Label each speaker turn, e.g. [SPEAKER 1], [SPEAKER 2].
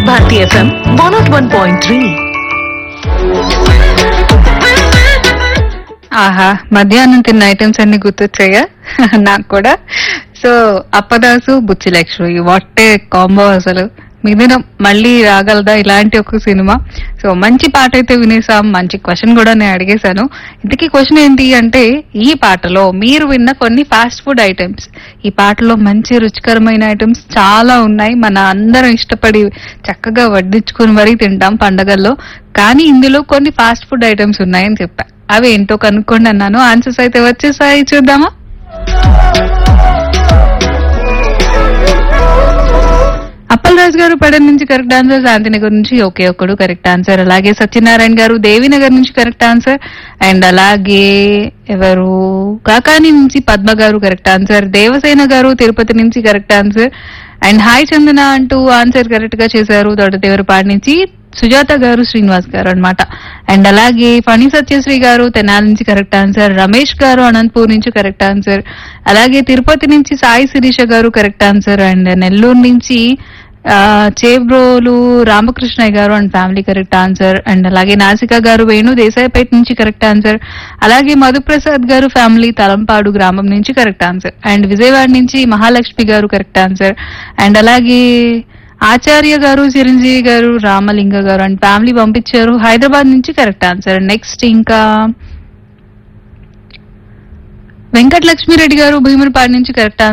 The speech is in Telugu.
[SPEAKER 1] వివిధ Bharati FM one naught one point three
[SPEAKER 2] ఆహా మధ్యాహ్నం తిన్న ఐటమ్స్ అన్ని గుర్తొచ్చాయా నాకు కూడా so Appadasu Buchi Lakshmi what a combo అసలు మిగిలిన మళ్ళీ రాగలదా ఇలాంటి ఒక సినిమా సో మంచి పాట అయితే వినేసాం మంచి క్వశ్చన్ కూడా నేను అడిగేశాను ఇంతకీ క్వశ్చన్ ఏంటి అంటే ఈ పాటలో మీరు విన్న కొన్ని ఫాస్ట్ ఫుడ్ ఐటమ్స్ ఈ పాటలో మంచి రుచికరమైన ఐటమ్స్ చాలా ఉన్నాయి మన అందరం ఇష్టపడి చక్కగా వడ్డించుకుని మరీ తింటాం పండగల్లో కానీ ఇందులో కొన్ని ఫాస్ట్ ఫుడ్ ఐటమ్స్ ఉన్నాయని చెప్పా అవి ఏంటో కనుక్కోండి అన్నాను ఆన్సర్స్ అయితే వచ్చేసాయి చూద్దామా అప్పల్ రాజు గారు పడన్ నుంచి కరెక్ట్ ఆన్సర్ శాంతినగర్ నుంచి ఒకే ఒక్కడు కరెక్ట్ ఆన్సర్ అలాగే సత్యనారాయణ గారు దేవినగర్ నుంచి కరెక్ట్ ఆన్సర్ అండ్ అలాగే ఎవరు కాకాని నుంచి పద్మ గారు కరెక్ట్ ఆన్సర్ దేవసేన గారు తిరుపతి నుంచి correct answer and hi Chandana అంటూ ఆన్సర్ కరెక్ట్ గా చేశారు తోటదేవరపాటి నుంచి సుజాత గారు శ్రీనివాస్ గారు అన్నమాట అండ్ అలాగే ఫణి సత్యశ్రీ గారు తెనాలి నుంచి కరెక్ట్ ఆన్సర్ రమేష్ గారు అనంతపూర్ నుంచి కరెక్ట్ ఆన్సర్ అలాగే తిరుపతి నుంచి సాయి శిరీష గారు కరెక్ట్ ఆన్సర్ అండ్ నెల్లూరు నుంచి ఆ, చేబ్రోలు రామకృష్ణయ్య గారు and family correct answer and అలాగే నాసిక గారు వేణు దేశాయిపేట నుంచి కరెక్ట్ ఆన్సర్ అలాగే మధుప్రసాద్ గారు ఫ్యామిలీ తలంపాడు గ్రామం నుంచి కరెక్ట్ ఆన్సర్ అండ్ విజయవాడ నుంచి మహాలక్ష్మి గారు కరెక్ట్ ఆన్సర్ అండ్ అలాగే ఆచార్య గారు చిరంజీవి గారు రామలింగ గారు అండ్ ఫ్యామిలీ పంపించారు హైదరాబాద్ నుంచి కరెక్ట్ ఆన్సర్ నెక్స్ట్ ఇంకా వెంకట లక్ష్మీరెడ్డి గారు భీములపాడు నుంచి కరెక్ట్